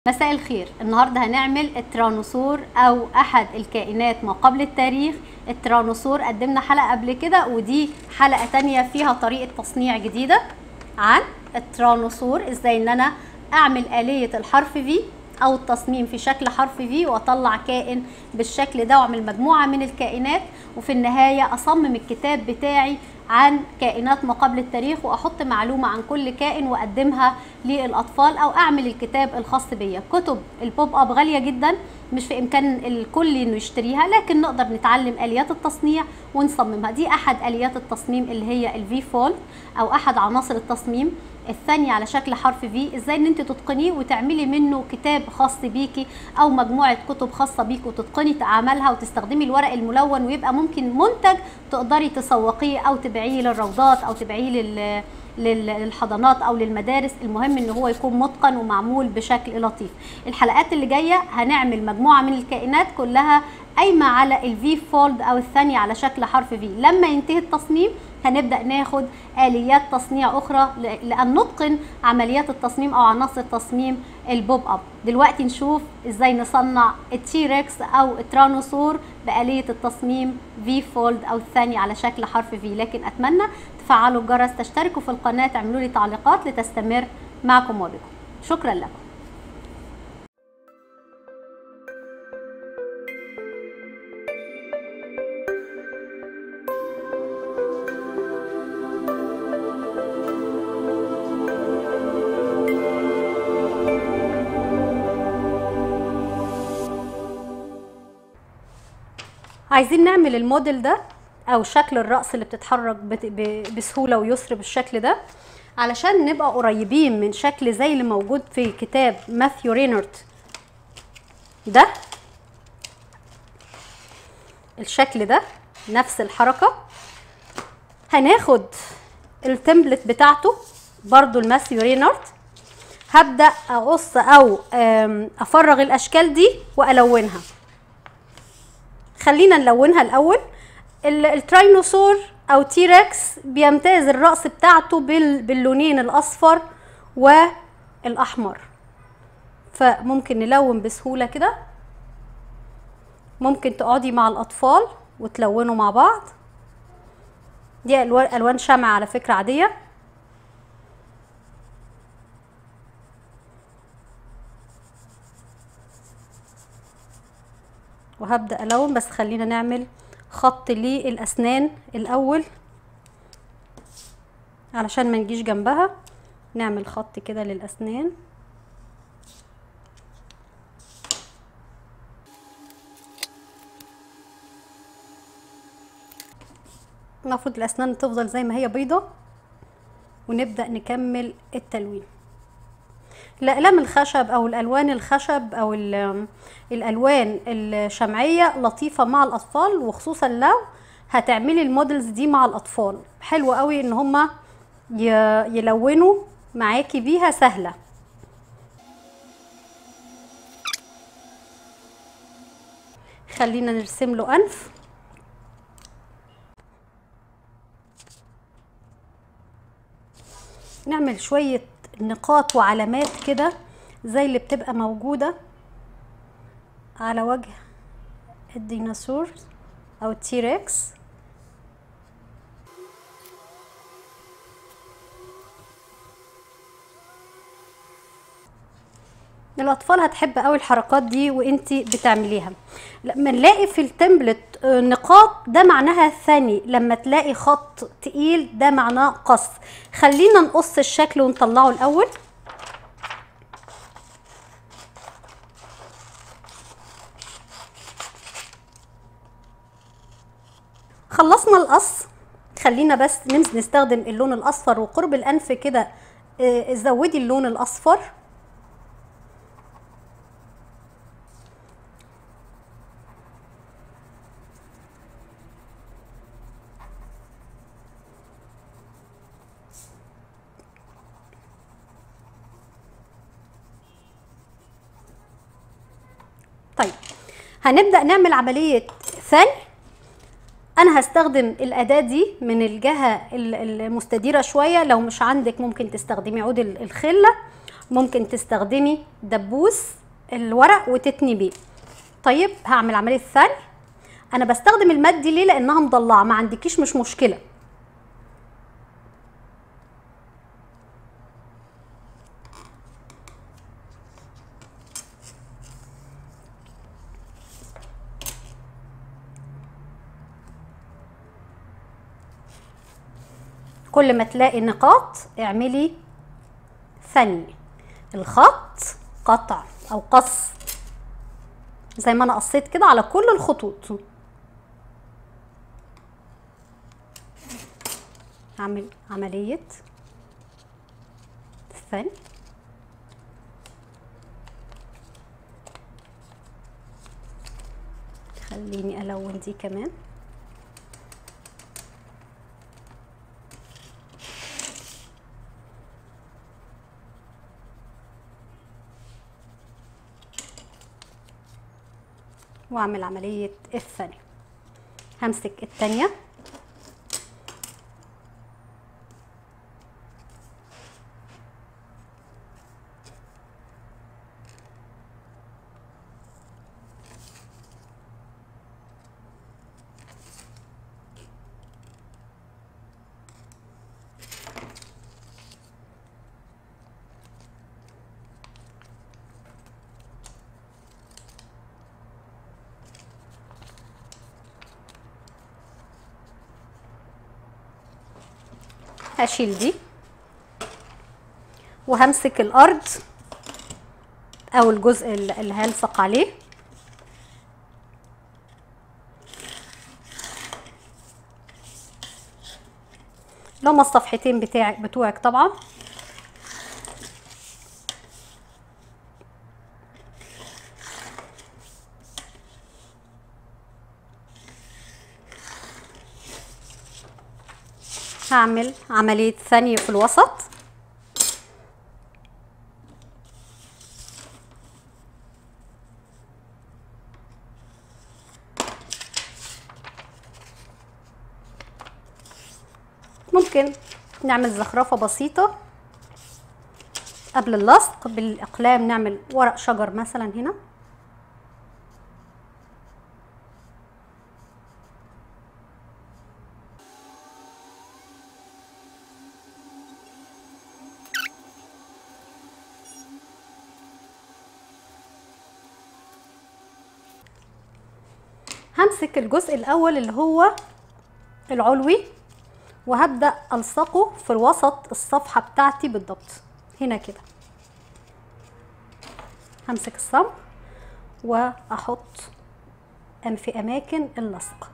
مساء الخير النهارده هنعمل الترانوسور او احد الكائنات ما قبل التاريخ الترانوسور قدمنا حلقه قبل كده ودي حلقه تانية فيها طريقه تصنيع جديده عن الترانوسور ازاي ان انا اعمل آلية الحرف في او التصميم في شكل حرف في واطلع كائن بالشكل ده واعمل مجموعه من الكائنات وفي النهايه اصمم الكتاب بتاعي عن كائنات ما قبل التاريخ واحط معلومه عن كل كائن واقدمها للاطفال او اعمل الكتاب الخاص بيا كتب البوب اب غاليه جدا مش في امكان الكل انه يشتريها لكن نقدر نتعلم اليات التصنيع ونصممها دي احد اليات التصميم اللي هي الفي فولد او احد عناصر التصميم الثانية على شكل حرف في ازاي ان انت تتقنيه وتعملي منه كتاب خاص بيكي او مجموعة كتب خاصة بيكي وتتقني عملها وتستخدمي الورق الملون ويبقى ممكن منتج تقدري تسوقيه او تبيعيه للروضات او تبيعيه لل للحضانات او للمدارس المهم ان هو يكون متقن ومعمول بشكل لطيف الحلقات اللي جايه هنعمل مجموعه من الكائنات كلها قايمه على الفي فولد او الثانيه على شكل حرف في لما ينتهي التصميم هنبدا ناخد اليات تصنيع اخرى لان نتقن عمليات التصميم او عناصر تصميم البوب اب دلوقتي نشوف ازاي نصنع التيركس او الترانوسور باليه التصميم في فولد او الثاني على شكل حرف في لكن اتمنى تفعلوا الجرس تشتركوا في القناه تعملوا لي تعليقات لتستمر معكم وبكم شكرا لكم عايزين نعمل الموديل ده او شكل الرأس اللي بتتحرك بسهولة ويسر بالشكل ده علشان نبقى قريبين من شكل زي اللي موجود في كتاب ماثيو رينارد ده الشكل ده نفس الحركة هناخد التمبلت بتاعته برضو الماثيو رينارد هبدأ أقص أو أفرغ الأشكال دي وألونها خلينا نلونها الاول التراينوسور او تيركس بيمتاز الراس بتاعته باللونين الاصفر والاحمر فممكن نلون بسهوله كده ممكن تقعدي مع الاطفال وتلونوا مع بعض دي الوان شمع على فكره عاديه وهبدأ ألون بس خلينا نعمل خط للأسنان الأول علشان ما نجيش جنبها نعمل خط كده للأسنان المفروض الأسنان تفضل زي ما هي بيضة ونبدأ نكمل التلوين الأقلام الخشب أو الألوان الخشب أو الألوان الشمعية لطيفة مع الأطفال وخصوصا لو هتعملي المودلز دي مع الأطفال حلو قوي إن هما يلونوا معاكي بيها سهلة خلينا نرسم له أنف نعمل شوية نقاط وعلامات كده زي اللي بتبقى موجودة على وجه الديناصور او التيركس الاطفال هتحب قوي الحركات دي وانتي بتعمليها لما نلاقي في التمبلت نقاط ده معناها ثاني لما تلاقي خط تقيل ده معناه قص خلينا نقص الشكل ونطلعه الاول خلصنا القص خلينا بس نستخدم اللون الاصفر وقرب الانف كده زودي اللون الاصفر طيب هنبدأ نعمل عملية ثاني انا هستخدم الاداه دي من الجهه المستديره شويه لو مش عندك ممكن تستخدمي عود الخله ممكن تستخدمي دبوس الورق وتتني بيه طيب هعمل عمليه الثاني انا بستخدم المد دي ليه لانها مضلعه ما عندكيش مش مشكله كل ما تلاقي نقاط اعملي ثانية الخط قطع او قص زي ما انا قصيت كده على كل الخطوط هعمل عملية ثاني خليني الون دي كمان واعمل عملية الثانية همسك التانية هشيل دي وهمسك الارض او الجزء اللي هلصق عليه لما الصفحتين بتاعك بتوعك طبعا هعمل عملية ثانية في الوسط ممكن نعمل زخرفة بسيطة قبل اللصق بالأقلام نعمل ورق شجر مثلا هنا همسك الجزء الاول اللي هو العلوي وهبدا الصقه في الوسط الصفحه بتاعتي بالضبط هنا كده همسك الصمغ واحط أم في اماكن اللصق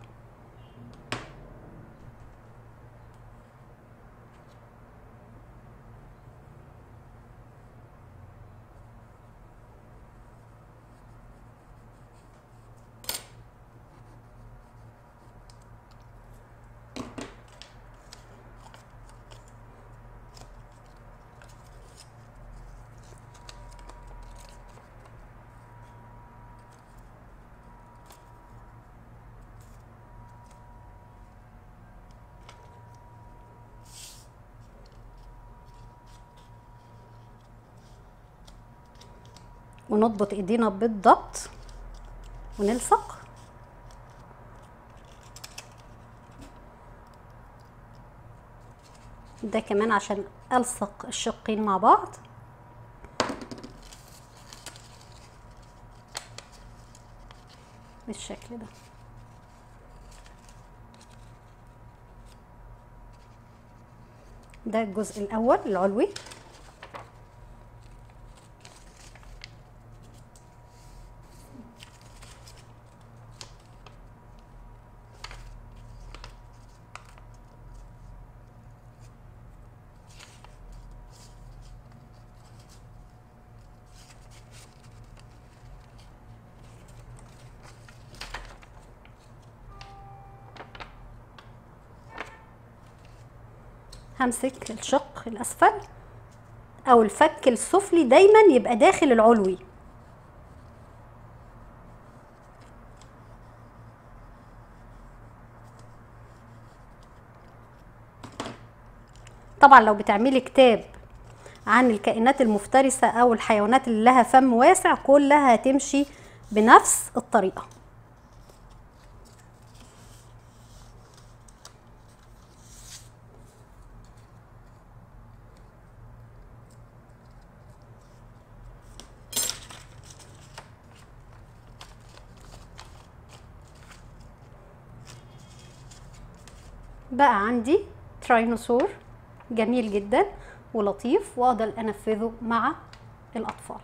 ونضبط ايدينا بالضبط ونلصق ده كمان عشان الصق الشقين مع بعض بالشكل ده ده الجزء الاول العلوي همسك الشق الاسفل او الفك السفلي دايما يبقى داخل العلوي طبعا لو بتعملي كتاب عن الكائنات المفترسة أو الحيوانات اللي لها فم واسع كلها هتمشي بنفس الطريقة بقى عندي تراينوسور جميل جدا ولطيف واقدر انفذه مع الاطفال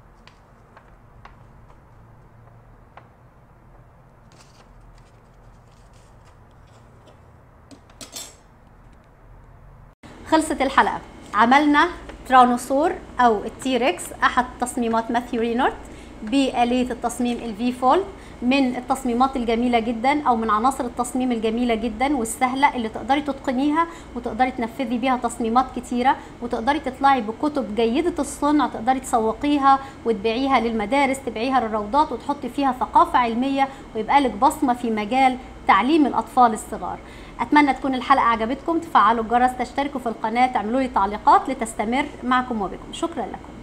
خلصت الحلقه عملنا ترانوسور او التيركس احد تصميمات ماثيو رينارد بآلية التصميم الفي فولد من التصميمات الجميلة جدا أو من عناصر التصميم الجميلة جدا والسهلة اللي تقدري تتقنيها وتقدري تنفذي بيها تصميمات كتيرة وتقدري تطلعي بكتب جيدة الصنع تقدري تسوقيها وتبيعيها للمدارس تبيعيها للروضات وتحطي فيها ثقافة علمية ويبقى لك بصمة في مجال تعليم الأطفال الصغار أتمنى تكون الحلقة عجبتكم تفعلوا الجرس تشتركوا في القناة تعملوا لي تعليقات لتستمر معكم وبكم شكرا لكم